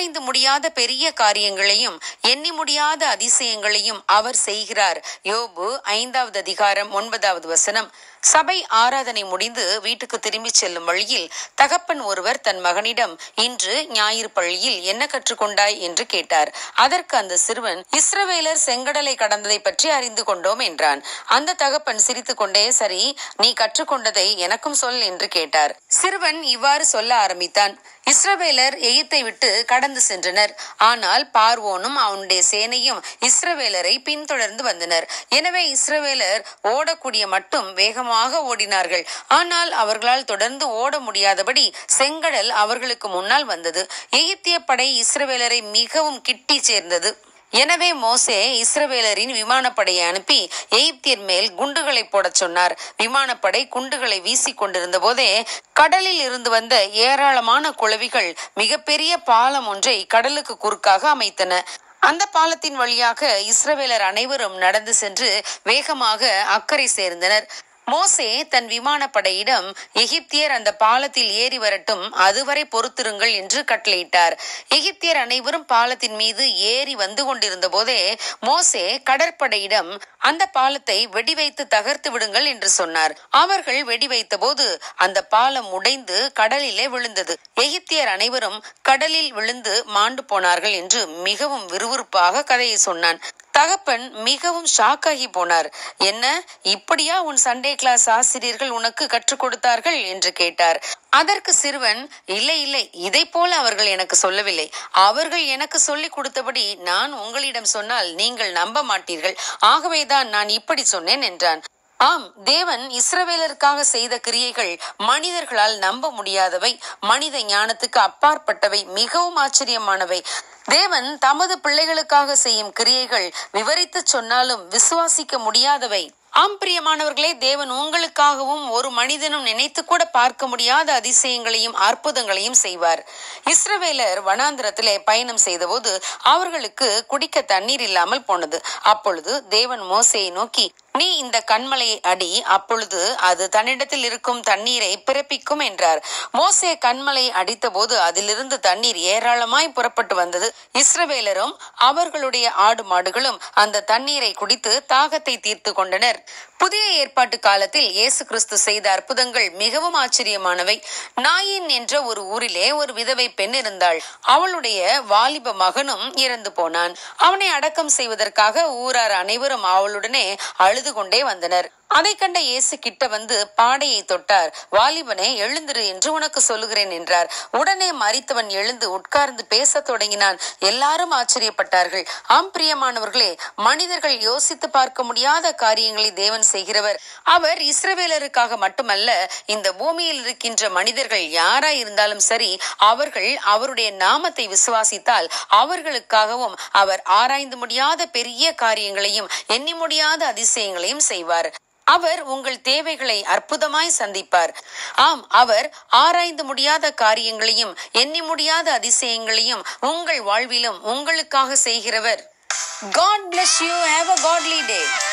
ஆராய்ந்து முடியாத பெரிய காரியங்களையும் எண்ணி முடியாத அதிசயங்களையும் அவர் செய்கிறார் யோபு ஐந்தாவது அதிகாரம் ஒன்பதாவது வசனம் சபை ஆராதனை முடிந்து வீட்டுக்கு திரும்பிச் செல்லும் வழியில் தகப்பன் ஒருவர் தன் மகனிடம் இன்று ஞாயிறு பள்ளியில் என்ன கற்றுக்கொண்டாய் என்று கேட்டார் அதற்கு அந்த சிறுவன் இஸ்ரவேலர் செங்கடலை கடந்ததை பற்றி அறிந்து கொண்டோம் என்றான் அந்த தகப்பன் சிரித்துக் கொண்டே சரி நீ கற்றுக்கொண்டதை எனக்கும் சொல் என்று கேட்டார் சிறுவன் இவ்வாறு சொல்ல ஆரம்பித்தான் இஸ்ரவேலர் எகிப்தை விட்டு கடந்து சென்றனர் ஆனால் பார்வோனும் அவனுடைய சேனையும் இஸ்ரவேலரை பின்தொடர்ந்து வந்தனர் எனவே இஸ்ரவேலர் ஓடக்கூடிய மட்டும் வேகமாக ஓடினார்கள் ஆனால் அவர்களால் தொடர்ந்து ஓட முடியாதபடி செங்கடல் அவர்களுக்கு முன்னால் வந்தது எகிப்திய படை இஸ்ரவேலரை மிகவும் கிட்டி சேர்ந்தது எனவே மோசே இஸ்ரவேலரின் விமானப்படையை அனுப்பி எகிப்தியர் மேல் குண்டுகளை போடச் சொன்னார் விமானப்படை குண்டுகளை வீசிக் கொண்டிருந்த போதே கடலில் இருந்து வந்த ஏராளமான குளவிகள் மிகப்பெரிய பாலம் ஒன்றை கடலுக்கு குறுக்காக அமைத்தன அந்த பாலத்தின் வழியாக இஸ்ரவேலர் அனைவரும் நடந்து சென்று வேகமாக அக்கறை சேர்ந்தனர் மோசே தன் விமானப்படையிடம் எகிப்தியர் அந்த பாலத்தில் ஏறி வரட்டும் அதுவரை பொறுத்திருங்கள் என்று கட்டளையிட்டார் எகிப்தியர் அனைவரும் பாலத்தின் மீது ஏறி வந்து கொண்டிருந்த போதே மோசே கடற்படையிடம் அந்த பாலத்தை வெடிவைத்து தகர்த்து விடுங்கள் என்று சொன்னார் அவர்கள் வெடிவைத்த போது அந்த பாலம் உடைந்து கடலிலே விழுந்தது எகிப்தியர் அனைவரும் கடலில் விழுந்து மாண்டு போனார்கள் என்று மிகவும் விறுவிறுப்பாக கதையை சொன்னான் தகப்பன் மிகவும் ஷாக்காகி போனார் என்ன இப்படியா உன் சண்டே கிளாஸ் ஆசிரியர்கள் உனக்கு கற்றுக் கொடுத்தார்கள் என்று கேட்டார் அதற்கு சிறுவன் இல்லை இல்லை இதை போல அவர்கள் எனக்கு சொல்லவில்லை அவர்கள் எனக்கு சொல்லிக் கொடுத்தபடி நான் உங்களிடம் சொன்னால் நீங்கள் நம்ப மாட்டீர்கள் ஆகவேதான் நான் இப்படி சொன்னேன் என்றான் ஆம் தேவன் இஸ்ரவேலருக்காக செய்த கிரியைகள் மனிதர்களால் நம்ப முடியாதவை மனித ஞானத்துக்கு அப்பாற்பட்டவை மிகவும் ஆச்சரியமானவை தேவன் தமது பிள்ளைகளுக்காக செய்யும் கிரியைகள் விவரித்து சொன்னாலும் விசுவாசிக்க முடியாதவை ஆம் பிரியமானவர்களே தேவன் உங்களுக்காகவும் ஒரு மனிதனும் நினைத்து கூட பார்க்க முடியாத அதிசயங்களையும் அற்புதங்களையும் செய்வார் இஸ்ரவேலர் வனாந்திரத்திலே பயணம் செய்தபோது அவர்களுக்கு குடிக்க தண்ணீர் இல்லாமல் போனது அப்பொழுது தேவன் மோசையை நோக்கி நீ இந்த கண்மலையை அடி அப்பொழுது அது தன்னிடத்தில் இருக்கும் தண்ணீரை பிறப்பிக்கும் என்றார் மோசே கண்மலை அடித்தபோது அதிலிருந்து தண்ணீர் ஏராளமாய் புறப்பட்டு வந்தது இஸ்ரவேலரும் அவர்களுடைய ஆடு மாடுகளும் அந்த தண்ணீரை குடித்து தாகத்தை தீர்த்து கொண்டனர் புதிய ஏற்பாட்டு காலத்தில் இயேசு கிறிஸ்து செய்த அற்புதங்கள் மிகவும் ஆச்சரியமானவை நாயின் என்ற ஒரு ஊரிலே ஒரு விதவை பெண் இருந்தாள் அவளுடைய வாலிப மகனும் இறந்து போனான் அவனை அடக்கம் செய்வதற்காக ஊரார் அனைவரும் அவளுடனே அழுது கொண்டே வந்தனர் அதை கண்ட இயேசு கிட்ட வந்து பாடையை தொட்டார் வாலிபனே எழுந்திரு என்று உனக்கு சொல்லுகிறேன் என்றார் உடனே மறித்தவன் எழுந்து உட்கார்ந்து பேசத் தொடங்கினான் எல்லாரும் ஆச்சரியப்பட்டார்கள் ஆம் பிரியமானவர்களே மனிதர்கள் யோசித்து பார்க்க முடியாத காரியங்களை தேவன் செய்கிறவர் அவர் இஸ்ரவேலருக்காக மட்டுமல்ல இந்த பூமியில் இருக்கின்ற மனிதர்கள் யாரா இருந்தாலும் சரி அவர்கள் அவருடைய நாமத்தை விசுவாசித்தால் அவர்களுக்காகவும் அவர் ஆராய்ந்து முடியாத பெரிய காரியங்களையும் எண்ணி முடியாத அதிசயங்களையும் செய்வார் அவர் உங்கள் தேவைகளை அற்புதமாய் சந்திப்பார் ஆம் அவர் ஆராய்ந்து முடியாத காரியங்களையும் எண்ணி முடியாத அதிசயங்களையும் உங்கள் வாழ்விலும் உங்களுக்காக செய்கிறவர் God bless you have a godly day